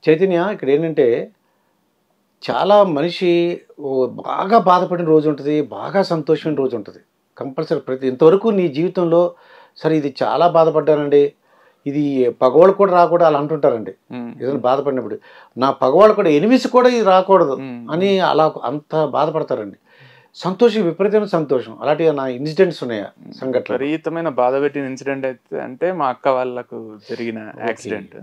చైతన్య ఇక్కడ ఏంటంటే చాలా మనిషి ఓ బాగా బాధపడిన రోజు ఉంటుంది బాగా సంతోషమైన రోజు ఉంటుంది కంపల్సరీ ప్రతి ఇంతవరకు నీ జీవితంలో సరే ఇది చాలా బాధపడ్డానండి ఇది పగవాళ్ళు కూడా రాకూడదు అలా అంటుంటారండి ఉమ్, ఏదైనా బాధపడినప్పుడు నా పగవాళ్ళు కూడా ఎనిమిస్ కూడా ఇది రాకూడదు ఉమ్, అని అలా అంత బాధపడతారండి సంతోషం విపరీతమైన సంతోషం అలాంటి నా ఇన్సిడెంట్స్ ఉన్నాయా సంఘటన విపరీతమైన బాధ పెట్టిన ఇన్సిడెంట్ అయితే అంటే మా అక్క వాళ్ళకు జరిగిన యాక్సిడెంట్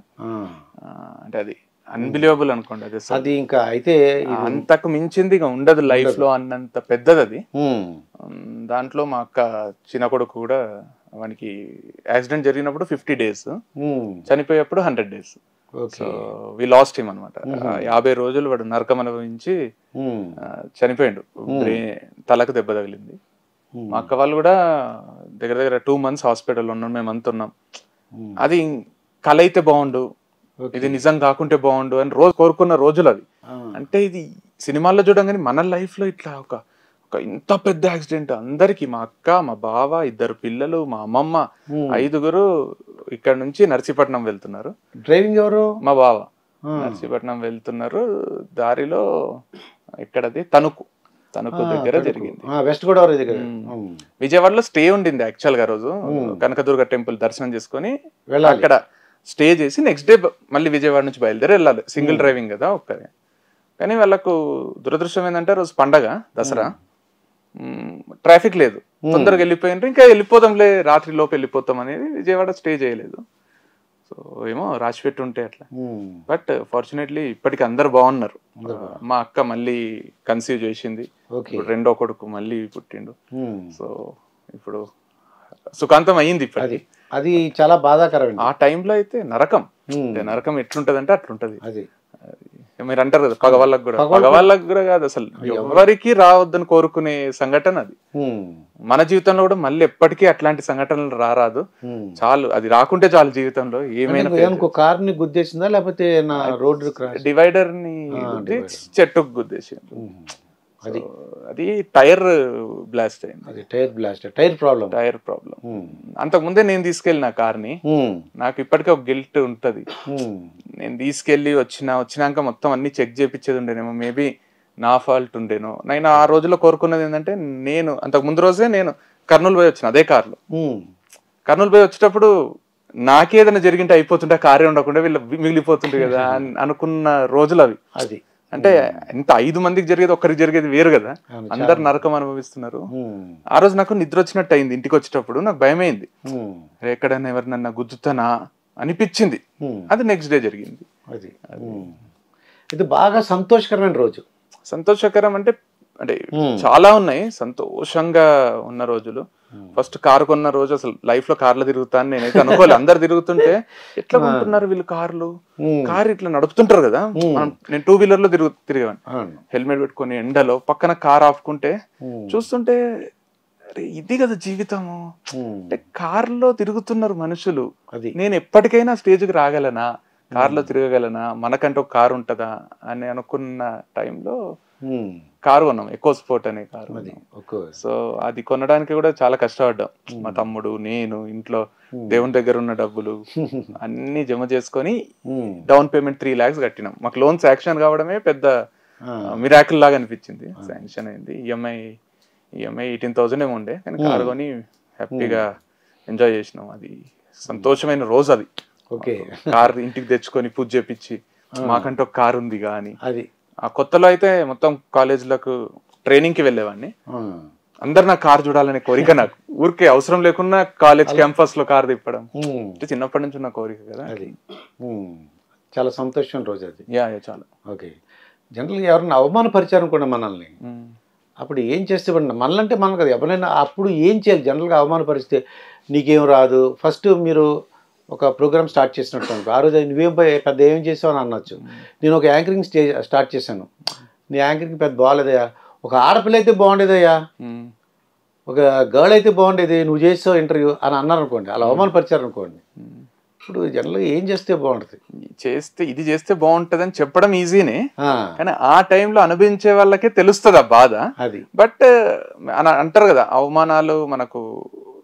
అంటే అది అన్బిలీవబుల్ అనుకోండి అది అసలు. అది ఇంకా అయితే ఇది- అంతకు మించింది ఇక ఉండదు లైఫ్ లో అన్నంత పెద్దది అది ఉమ్, ఉమ్, దాంట్లో మా అక్క చిన్న కొడుకు కూడా వానికి యాక్సిడెంట్ జరిగినప్పుడు ఫిఫ్టీ డేస్ ఉమ్, చనిపోయేప్పుడు hundred days okay so we lost him అనమాట యాభై రోజులు వాడు నరకం అనుభవించి ఉమ్, ఆ, చనిపోయిండు బ్రెయిన్ తలకు దెబ్బ తగిలింది ఉమ్, మా అక్క వాళ్ళు కూడా దగ్గర దగ్గర టూ మంత్స్ హాస్పిటల్ ఉన్నాం మేము అంత ఉన్నాం ఉమ్, అది కల అయితే బాగుండు ఓకే. ఇది నిజం కాకుంటే బాగుండు అని రోజు కోరుకున్న రోజులు అది ఆ, అంటే ఇది సినిమాల్లో చూడంగానే మన లైఫ్ లో ఇట్లా ఒక ఒక ఇంత పెద్ద యాక్సిడెంట్ అందరికి మా అక్క మా బావ ఇద్దరు పిల్లలు మా అమ్మమ్మ ఉమ్. ఐదుగురు ఇక్కడ నుంచి నర్సీపట్నం వెళ్తున్నారు డ్రైవింగ్ ఎవరు మా బావ ఆ, నర్సీపట్నం వెళ్తున్నారు దారిలో ఎక్కడది తణుకు తణుకు దగ్గర జరిగింది ఆ, వెస్ట్ గోదావరి దగ్గర ఉమ్, విజయవాడలో స్టే ఉండింది యాక్చువల్ గా రోజు కనకదుర్గ టెంపుల్ దర్శనం చేసుకొని వెళ్ళాలి అక్కడ స్టే చేసి నెక్స్ట్ డే మళ్ళీ విజయవాడ నుంచి బయలుదేరి వెళ్ళాలి సింగిల్ డ్రైవింగ్ కదా ఒక్కరే కానీ వాళ్ళకు దురదృష్టం ఏంటంటే రోజు పండగ దసరా ట్రాఫిక్ లేదు తొందరగా వెళ్ళిపోయినారు ఇంకా వెళ్ళిపోదాంలే రాత్రి లోపు వెళ్ళిపోతాం అనేది విజయవాడ స్టే చేయలేదు సో ఏమో రాసి పెట్టి ఉంటే అట్లా ఉమ్, బట్ ఫార్చునేట్లీ ఇప్పటికి అందరు బాగున్నారు మా అక్క మళ్ళీ కన్సీవ్ చేసింది ఓకే ఇప్పుడు రెండో కొడుకు మళ్ళీ పుట్టిండు ఉమ్, సో ఇప్పుడు సుఖాంతం అయ్యింది ఇప్పటికి అది అది చాలా బాధాకరమైంది ఆ టైంలో అయితే నరకం ఉమ్, అంటే నరకం ఎట్లుంటది అంటే అట్లుంటది అది అది మీరు అంటారు కదా పగవాళ్ళకు కూడా పగవాళ్ళకు కూడా కాదు అసలు ఎవరికి రావద్దని కోరుకునే సంఘటన అది ఉమ్, మన జీవితంలో కూడా మళ్ళీ ఎప్పటికీ అట్లాంటి సంఘటనలు రారాదు ఉమ్. చాలు అది రాకుంటే చాలు జీవితంలో ఏమైనా అంటే ఏమనుకో కార్ ని గుద్దేసిందా లేకపోతే నా రోడ్డు క్రాష్ డివైడర్ ని గుద్ది చెట్టుకు గుద్దేసి అది అది టైర్ బ్లాస్ట్ అయింది అది tyre blast tyre problem tyre problem అంతకు ముందే నేను తీసుకెళ్ళిన కార్ ని నాకు ఇప్పటికే ఒక గిల్ట్ ఉంటది నేను తీసుకెళ్ళి వచ్చిన వచ్చినాక మొత్తం అన్ని చెక్ చేపించేది ఉండేనేమో మేబీ నా ఫాల్ట్ ఉండేనో నేను ఆ రోజుల్లో కోరుకున్నది ఏంటంటే నేను అంతకు ముందు రోజే నేను కర్నూలు పోయి వచ్చిన అదే కార్లో కర్నూలు పోయి వచ్చేటప్పుడు నాకేదైనా జరిగింటే అయిపోతుంటే ఆ కారే ఉండకుండా వీళ్ళు మిగిలిపోతుంటే కదా అని అనుకున్న రోజులు అవి అది అంటే ఎంత ఐదు మందికి జరిగేది ఒక్కరికి జరిగేది వేరు కదా అవును, అందరు నరకం అనుభవిస్తున్నారు ఉమ్, ఆ రోజు నాకు నిద్ర వచ్చినట్టు అయింది ఇంటికి వచ్చేటప్పుడు నాకు భయమైంది ఉమ్, అరే ఎక్కడైనా ఎవరినన్నా గుద్దుతానా అనిపించింది ఉమ్, అది నెక్స్ట్ డే జరిగింది అది ఉమ్. ఇది బాగా సంతోషకరమైన రోజు సంతోషకరం అంటే అంటే Hmm. చాలా ఉన్నాయి సంతోషంగా ఉన్న రోజులు ఫస్ట్ కారు కొన్న రోజు అసలు లైఫ్ లో కార్లో తిరుగుతాను నేనైతే అనుకోలేదు అందరు తిరుగుతుంటే ఎట్లా కొంటున్నారు వీళ్ళు కార్లు ఉమ్, కారు ఇట్లా నడుపుతుంటారు కదా మనం నేను టూ వీలర్ లో తిరుగు తిరిగాను అవును హెల్మెట్ పెట్టుకొని ఎండలో పక్కన కార్ ఆపుకుంటే ఉమ్, చూస్తుంటే అరే ఇది కదా జీవితము ఉమ్, అంటే కార్లో తిరుగుతున్నారు మనుషులు అది నేను ఎప్పటికైనా స్టేజ్కి రాగలనా కార్లో తిరగగలనా మనకంటే ఒక కారు ఉంటుందా అని అనుకున్న టైంలో ఉమ్, కారు కొన్నాం ఎక్కువ స్పోర్ట్ అనే కారు అది కొన్నాం. ఒక్క సో అది కొనడానికి కూడా చాలా కష్టపడ్డాం మా తమ్ముడు నేను ఇంట్లో దేవుని దగ్గర ఉన్న డబ్బులు అన్ని జమ చేసుకొని um, down payment three lakhs కట్టినాం మాకు లోన్ శాంక్షన్ కావడమే పెద్ద ఆ, మిరాకిల్ లాగా అనిపించింది శాంక్షన్ అయింది ఈఎంఐ ఈఎంఐ ఎయిటీన్ థౌసండ్ ఏమో ఉండే కానీ కారు కొని హ్యాపీగా ఎంజాయ్ చేసినాం అది సంతోషమైన రోజు అది ఓకే కార్ ఇంటికి తెచ్చుకొని పూజ చేపించి మాకంటే ఒక కార్ ఉంది కానీ అది ఆ కొత్తలో అయితే మొత్తం కాలేజీలకు ట్రైనింగ్ కి వెళ్ళేవాడిని ఆ, అందరు నా కార్ చూడాలనే కోరిక నాకు ఊరికే అవసరం లేకున్నా కాలేజ్ క్యాంపస్ లో కార్ తిప్పడం ఉమ్, అంటే చిన్నప్పటి నుంచి ఉన్న కోరిక కదా అది ఉమ్, చాలా సంతోషం రోజు అది యా యా చాలా ఓకే జనరల్గా ఎవరైనా అవమానపరిచారు అనుకోండి మనల్ని ఉమ్. అప్పుడు ఏం చేస్తే పడిన మనలంటే మనం కదా ఎవరైనా అప్పుడు ఏం చేయాలి జనరల్గా అవమానపరిస్తే నీకేం రాదు ఫస్ట్ మీరు ఒక ప్రోగ్రామ్ స్టార్ట్ చేసినట్టు అనుకో ఆ రోజు నువ్వేం పోయి పెద్ద ఏం చేసావు అని అనొచ్చు నేను ఒక యాంకరింగ్ స్టే స్టార్ట్ చేశాను నీ యాంకరింగ్ పెద్ద బాగాలేదయ్యా ఒక ఆడపిల్ల అయితే బాగుండేదయ్యా ఉమ్. ఒక గర్ల్ అయితే బాగుండేది నువ్వు చేసావు ఇంటర్వ్యూ అని అన్నారు అనుకోండి అలా అవమానపరిచారు అనుకోండి ఉమ్. ఇప్పుడు జనరల్గా ఏం చేస్తే బాగుంటుంది చేస్తే ఇది చేస్తే బాగుంటది అని చెప్పడం ఈజీనే ఆ, కానీ ఆ టైంలో అనుభవించే వాళ్ళకే తెలుస్తుంది ఆ బాధ అది బట్ అంటారు కదా అవమానాలు మనకు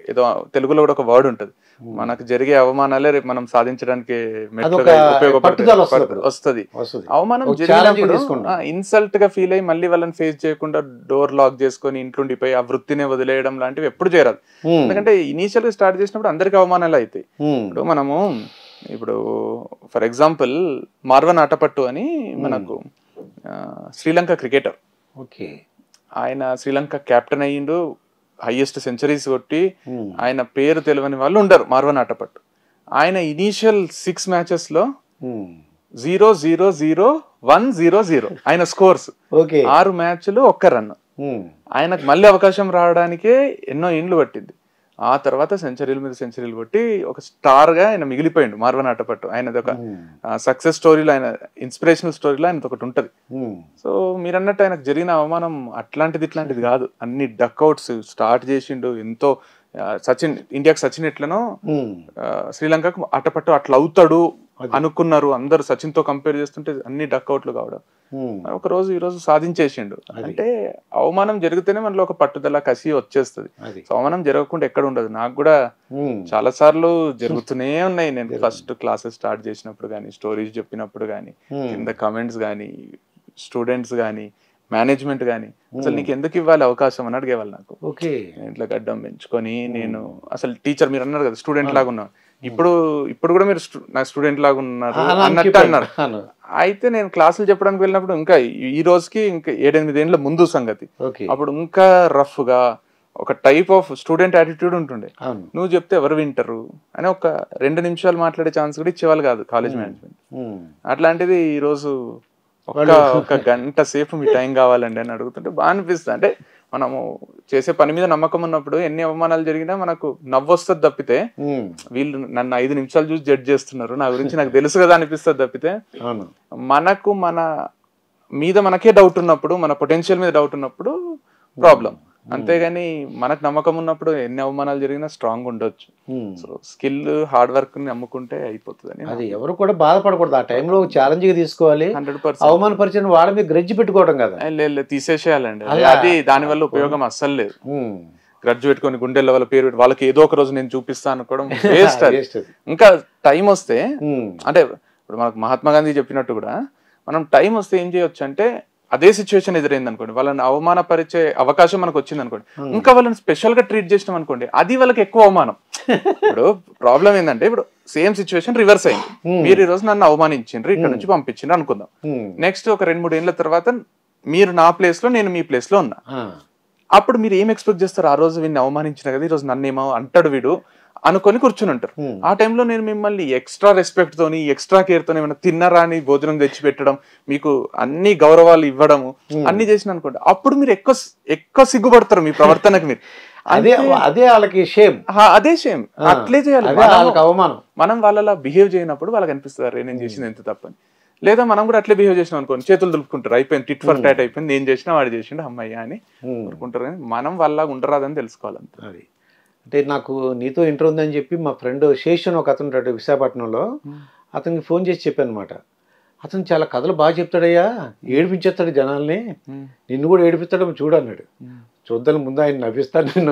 ఏదో తెలుగులో కూడా ఒక వర్డ్ ఉంటది మనకు జరిగే అవమానాలే రేపు మనం సాధించడానికి అదొక మెట్లుగా ఉపయోగపడతాయి. పట్టుదల వస్తుంది అప్పుడు. వస్తది వస్తుంది అవమానం ఒక challenge గా జరిగినప్పుడు తీసుకుంటాం. ఇన్సల్ట్ గా ఫీల్ అయ్యి మళ్ళీ వాళ్ళని ఫేస్ చేయకుండా డోర్ లాక్ చేసుకొని ఇంట్లోండిపోయి ఆ వృత్తిని వదిలేయడం లాంటివి ఎప్పుడు చేయరాదు ఉమ్, ఎందుకంటే ఇనీషియల్ గా స్టార్ట్ చేసినప్పుడు అందరికి అవమానాలు అవుతాయి ఉమ్, ఇప్పుడు మనము ఇప్పుడు ఫర్ ఎగ్జాంపుల్ మార్వన్ ఆటపట్టు అని మనకు ఆ, శ్రీలంక క్రికెటర్ ఓకే ఆయన శ్రీలంక కెప్టెన్ అయ్యిండు హైయెస్ట్ సెంచరీస్ కొట్టి ఉమ్, ఆయన పేరు తెలియని వాళ్ళు ఉండరు మార్వన్ ఆటపట్టు ఆయన ఇనీషియల్ సిక్స్ మ్యాచెస్ లో um, zero zero zero one zero zero ఆయన స్కోర్స్ ఓకే ఆరు మ్యాచ్లు ఒక్క రన్ ఉమ్, ఆయనకు మళ్ళీ అవకాశం రావడానికే ఎన్నో ఇండ్లు పట్టింది ఆ తర్వాత సెంచరీల మీద సెంచరీలు కొట్టి ఒక స్టార్ గా ఆయన మిగిలిపోయిండు మార్వన్ ఆటపట్టు ఆయనది ఒక ఉమ్, సక్సెస్ స్టోరీలో ఆయన ఇన్స్పిరేషనల్ స్టోరీలో ఆయనది ఒకటి ఉంటది ఉమ్, సో మీరు అన్నట్టు ఆయనకు జరిగిన అవమానం అట్లాంటిది ఇట్లాంటిది కాదు అన్ని డక్అవుట్స్ స్టార్ట్ చేసిండు ఎంతో ఆ, సచిన్ ఇండియాకి సచిన్ ఎట్లనో ఉమ్, ఆ, శ్రీలంకకు అటపట్టు అట్లా అవుతాడు అనుకున్నారు అందరు సచిన్ తో కంపేర్ చేస్తుంటే అన్ని డక్అవుట్లు కావడం ఉమ్, మరి ఒక రోజు ఈ రోజు సాధించేసిండు అంటే అవమానం జరిగితేనే మనలో ఒక పట్టుదల కసి వచ్చేస్తుంది అది సో అవమానం జరగకుండా ఎక్కడ ఉండదు నాకు కూడా ఉమ్, చాలా సార్లు జరుగుతూనే ఉన్నాయి నేను ఫస్ట్ క్లాసెస్ స్టార్ట్ చేసినప్పుడు కానీ స్టోరీస్ చెప్పినప్పుడు కానీ ఉమ్, కింద కమెంట్స్ కానీ స్టూడెంట్స్ కానీ మేనేజ్మెంట్ కానీ అసలు నీకు ఎందుకు ఇవ్వాలి అవకాశం అని అడిగేవాళ్ళు నాకు ఓకే నేను ఇట్లా గడ్డం పెంచుకొని నేను అసలు టీచర్ మీరు అన్నారు కదా స్టూడెంట్ లాగా ఉన్నా ఇప్పుడు ఇప్పుడు కూడా మీరు stu- నా స్టూడెంట్ లాగా ఉన్నారు అలా అన్నట్టు చెప్పాను. అన్నారు అను. అయితే నేను క్లాసులు చెప్పడానికి వెళ్ళినప్పుడు ఇంకా ఈ- ఈ రోజుకి ఇంకా ఏడెనిమిది ఏళ్ళ ముందు సంగతి ఓకే అప్పుడు ఇంకా రఫ్ గా ఒక టైప్ ఆఫ్ స్టూడెంట్ యాటిట్యూడ్ ఉంటుండే అవును నువ్వు చెప్తే ఎవరు వింటారు అని ఒక రెండు నిమిషాలు మాట్లాడే ఛాన్స్ కూడా ఇచ్చేవాళ్ళు కాదు కాలేజ్ మేనేజ్మెంట్ ఉమ్, అట్లాంటిది ఈ రోజు ఒక్క ఒక గంట సేపు మీ టైం కావాలండి అని అడుగుతుంటే బాగా అనిపిస్తుంది అంటే మనము చేసే పని మీద నమ్మకం ఉన్నప్పుడు ఎన్ని అవమానాలు జరిగినా మనకు నవ్వు వస్తుంది తప్పితే ఉమ్, వీళ్ళు నన్ను ఐదు నిమిషాలు చూసి జడ్జ్ చేస్తున్నారు నా గురించి నాకు తెలుసు కదా అనిపిస్తుంది తప్పితే అవును మనకు మన మీద మనకే డౌట్ ఉన్నప్పుడు మన పొటెన్షియల్ మీద డౌట్ ఉన్నప్పుడు ప్రాబ్లం అంతేగాని మనకు నమ్మకం ఉన్నప్పుడు ఎన్ని అవమానాలు జరిగినా స్ట్రాంగ్ ఉండొచ్చు um. So skill hard work ని నమ్ముకుంటే అయిపోతుంది అది ఎవరు కూడా బాధపడకూడదు ఆ టైంలో ఛాలెంజ్ గా తీసుకోవాలి హండ్రెడ్ పర్సెంట్ అవమానపరిచిన వాళ్ళ మీద గ్రజ్జి పెట్టుకోవడం కదా లేదు తీసేసేయాలండి అలా- అది దాని వల్ల ఉపయోగం అస్సలు లేదు ఉమ్. గ్రడ్జ్ పెట్టుకొని గుండెల వాళ్ళ పేరు పెట్టి వాళ్ళకి ఏదో ఒక రోజు నేను చూపిస్తాను అనుకోవడం వేస్ట్ అది Waste అది. ఇంకా టైం వస్తే ఉమ్. అంటే ఇప్పుడు మనకు మహాత్మా గాంధీ చెప్పినట్టు కూడా మనం టైం వస్తే ఏం చేయొచ్చు అంటే అదే సిచ్యువేషన్ ఎదురైంది అనుకోండి వాళ్ళని అవమానపరిచే అవకాశం మనకు వచ్చింది అనుకోండి ఇంకా వాళ్ళని స్పెషల్ గా ట్రీట్ చేసినాం అనుకోండి అది వాళ్ళకి ఎక్కువ అవమానం ఇప్పుడు ప్రాబ్లం ఏంటంటే ఇప్పుడు సేమ్ సిచ్యువేషన్ రివర్స్ అయింది మీరు ఈ రోజు నన్ను అవమానించిండ్రు ఇక్కడ నుంచి పంపించిండ్రు అనుకుందాం ఉమ్. నెక్స్ట్ ఒక రెండు మూడు ఏళ్ళ తర్వాత మీరు నా ప్లేస్ లో నేను మీ ప్లేస్ లో ఉన్నా ఆ. అప్పుడు మీరు ఏం ఎక్స్పెక్ట్ చేస్తారు ఆ రోజు వీడిని అవమానించిన కదా ఈ రోజు నన్ను ఏమో అంటాడు వీడు అనుకొని కూర్చుని ఉంటారు Hmm. ఆ టైంలో నేను మిమ్మల్ని ఎక్స్ట్రా రెస్పెక్ట్ తోని ఎక్స్ట్రా కేర్ తోని ఏమైనా తిన్నారా అని భోజనం తెచ్చి పెట్టడం మీకు అన్ని గౌరవాలు ఇవ్వడము అన్ని చేసిన అనుకోండి అప్పుడు మీరు ఎక్కువ ఎక్కువ సిగ్గుపడతారు మీ ప్రవర్తనకు మీరు అదే అదే వాళ్ళకి షేమ్ ఆ, అదే సేమ్ అట్లే చేయాలి అదే మనము- వాళ్ళకి అవమానం మనం వాళ్ళలా బిహేవ్ చేయనప్పుడు వాళ్ళకి అనిపిస్తుంది "అరే, నేను చేసింది ఎంత తప్పని లేదా మనం కూడా అట్లే బిహేవ్ చేసినాం అనుకోండి చేతులు దులుపుకుంటారు అయిపోయింది టిట్ ఫర్ టాట్ అయిపోయింది నేను చేసినా వాడు చేసిండు అమ్మయ్య అని ఉమ్. అనుకుంటారు కానీ మనం వాళ్ళ ఉండరాదని తెలుసుకోవాలంతే అది అంటే నాకు నీతో ఇంటర్ ఉందని చెప్పి మా ఫ్రెండ్ శేషన్ ఒక అతను ఉంటాడు విశాఖపట్నంలో అతనికి ఫోన్ చేసి చెప్పాను అనమాట అతను చాలా కథలు బాగా చెప్తాడయ్యా ఏడిపించేస్తాడు జనాల్ని నిన్ను కూడా ఏడిపిస్తాడు చూడు అన్నాడు చూద్దాం ముందు ఆయన నవ్విస్తాను నేను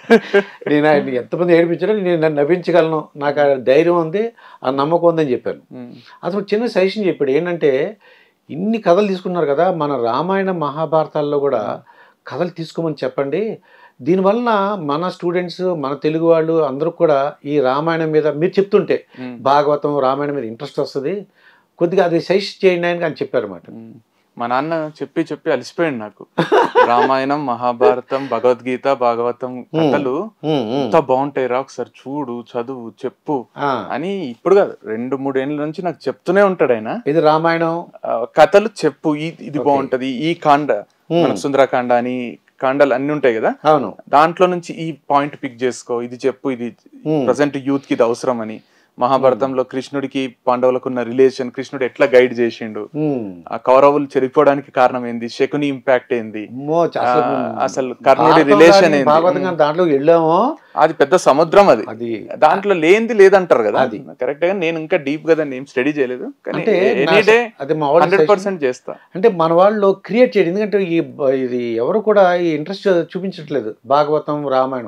నేను ఆయన ఎంతమంది ఏడిపించాడో నేను నన్ను నవ్వించగలను నాకు ఆ ధైర్యం ఉంది ఆ నమ్మకం ఉందని చెప్పాను అతను చిన్న సజెషన్ చెప్పాడు ఏంటంటే ఇన్ని కథలు తీసుకున్నారు కదా మన రామాయణ మహాభారతాల్లో కూడా కథలు తీసుకోమని చెప్పండి దీనివలన మన స్టూడెంట్స్ మన తెలుగు వాళ్ళు అందరూ కూడా ఈ రామాయణం మీద మీరు చెప్తుంటే భాగవతం రామాయణం మీద ఇంట్రెస్ట్ వస్తుంది కొద్దిగా అది సజెస్ట్ చేయండి అని అని చెప్పారన్నమాట మా నాన్న చెప్పి చెప్పి అలసిపోయాడు నాకు రామాయణం మహాభారతం భగవద్గీత భాగవతం కథలు ఉమ్, ఉమ్. ఎంత బాగుంటాయి రా ఒకసారి చూడు చదువు చెప్పు ఆ, అని ఇప్పుడు కాదు రెండు మూడేళ్ల నుంచి నాకు చెప్తూనే ఉంటాడు ఆయన ఇది రామాయణం ఆ, కథలు చెప్పు ఈ- ఇది బాగుంటది ఈ కాండ మనకు సుందరకాండ అని కాండాలు అన్ని ఉంటాయి కదా అవును దాంట్లో నుంచి ఈ పాయింట్ పిక్ చేసుకో ఇది చెప్పు ఇది Hmm. ప్రజెంట్ యూత్ కి ఇది అవసరం అని మహాభారతంలో కృష్ణుడికి పాండవులకు ఉన్న రిలేషన్ కృష్ణుడు ఎట్లా గైడ్ చేసిండు ఉమ్. ఆ కౌరవులు చెడిపోవడానికి కారణం ఏంది శకుని ఇంపాక్ట్ ఏంది అమ్మో, అసలు ఆ, అసలు కర్ణుడి భారతం రిలేషన్ కానీ ఏంది భాగవతం కానీ దాంట్లో వెళ్ళామో అది పెద్ద సముద్రం అది అది దాంట్లో లేనిది లేదంటారు కదా అది. కరెక్ట్ గా నేను ఇంకా డీప్ గా దాన్ని ఏం స్టడీ చేయలేదు కానీ అంటే ఎనీ నా- డే అది మా వాళ్ళ హండ్రెడ్ suggestion. పర్సెంట్ చేస్తా అంటే మన వాళ్ళు క్రియేట్ చేయడం ఎందుకంటే ఈ బ- ఇది ఎవరు కూడా ఈ ఇంట్రెస్ట్ చూపించట్లేదు భాగవతం రామాయణం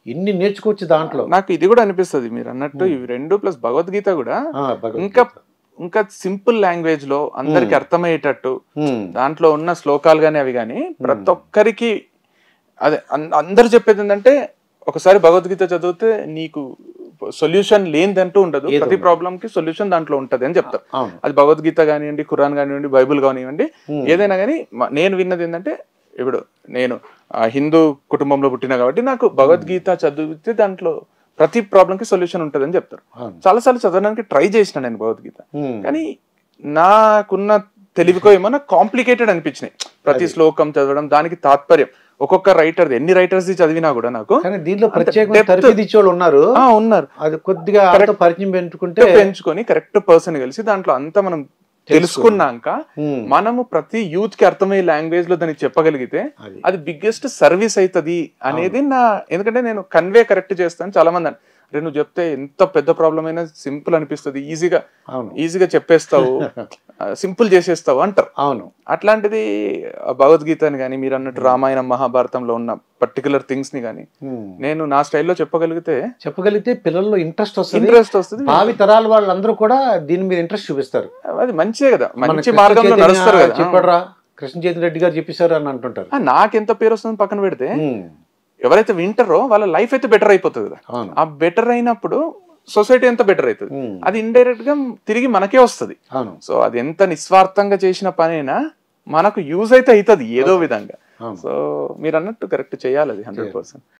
ఇన్ని నేర్చుకోవచ్చు దాంట్లో నాకు ఇది కూడా అనిపిస్తుంది మీరు అన్నట్టు ఇవి రెండు ప్లస్ భగవద్గీత కూడా ఆ, భగవద్గీత. ఇంకా ఇంకా సింపుల్ లాంగ్వేజ్ లో అందరికి అర్థమయ్యేటట్టు ఉమ్, దాంట్లో ఉన్న శ్లోకాలు కానీ అవి కానీ ప్రతి ఒక్కరికి అదే అన్- అందరు చెప్పేది ఏంటంటే ఒకసారి భగవద్గీత చదివితే నీకు సొల్యూషన్ లేనిదంటూ ఉండదు ఏది ప్రతి ఉండదు. ప్రాబ్లం కి సొల్యూషన్ దాంట్లో ఉంటది అని చెప్తారు అవును అది భగవద్గీత కానివ్వండి ఖురాన్ కానివ్వండి బైబుల్ కానివ్వండి Hmm. ఏదైనా కానీ నేను విన్నది ఏంటంటే ఇప్పుడు నేను ఆ, హిందూ కుటుంబంలో పుట్టిన కాబట్టి నాకు భగవద్గీత చదివితే దాంట్లో ప్రతి ప్రాబ్లం కి సొల్యూషన్ ఉంటుంది అని చెప్తారు అవును చాలాసార్లు చదవడానికి ట్రై చేసిన నేను భగవద్గీత ఉమ్, కానీ నాకున్న తెలివికో ఏమన్నా కాంప్లికేటెడ్ అనిపించినాయి ప్రతి శ్లోకం చదవడం దానికి తాత్పర్యం ఒక్కొక్క రైటర్ ఎన్ని రైటర్స్ ది చదివినా కూడా నాకు కానీ దీంట్లో అంత ప్రత్యేకంగా depth- తరఫీ ఇచ్చేవాళ్ళు ఉన్నారు ఆ ఉన్నారు అది కొద్దిగా వాళ్ళతో పరిచయం పెంచుకుంటే పెంచుకొని కరెక్ట్ పర్సన్ కలిసి దాంట్లో అంతా మనం తెలుసుకున్నాక ఉమ్, మనము ప్రతి యూత్ కి అర్థమయ్యే లాంగ్వేజ్ లో దాన్ని చెప్పగలిగితే అది అది బిగ్గెస్ట్ సర్వీస్ అవుతుంది అనేది నా ఎందుకంటే నేను కన్వే కరెక్ట్ చేస్తాను చాలా మంది అన్- అరే నువ్వు చెప్తే ఎంత పెద్ద ప్రాబ్లం అయినా సింపుల్ అనిపిస్తుంది ఈజీగా అవును ఈజీగా చెప్పేస్తావు సింపుల్ చేసేస్తావు అంటారు అవును అట్లాంటిది ఆ భగవద్గీతని కానీ మీరు అన్నట్టు రామాయణం మహాభారతంలో ఉన్న పర్టికులర్ థింగ్స్ ని కానీ ఉమ్, నేను నా స్టైల్లో చెప్పగలిగితే చెప్పగలిగితే పిల్లల్లో ఇంట్రెస్ట్ వస్తుంది ఇంట్రెస్ట్ వస్తుంది భావి తరాల వాళ్ళందరూ కూడా దీని మీద ఇంట్రెస్ట్ చూపిస్తారు అది మంచిదే కదా మన మంచి కృష్ణ మార్గంలో చైతన్య నడుస్తారు కదా చెప్పాడురా కృష్ణ చైతన్య రెడ్డి గారు చెప్పేశారు అని అంటుంటారు ఆ, నాకెంత పేరు వస్తుంది పక్కన పెడితే ఉమ్, ఎవరైతే వింటారో వాళ్ళ లైఫ్ అయితే బెటర్ అయిపోతుంది కదా అవును ఆ బెటర్ అయినప్పుడు సొసైటీ ఎంత బెటర్ అవుతుంది ఉమ్, అది ఇండైరెక్ట్ గా తిరిగి మనకే వస్తుంది అవును సో అది ఎంత నిస్వార్థంగా చేసిన పనైనా మనకు యూజ్ అయితే అవుతుంది ఏదో విధంగా అవును సో మీరు అన్నట్టు కరెక్ట్ చేయాలి అది హండ్రెడ్ పర్సెంట్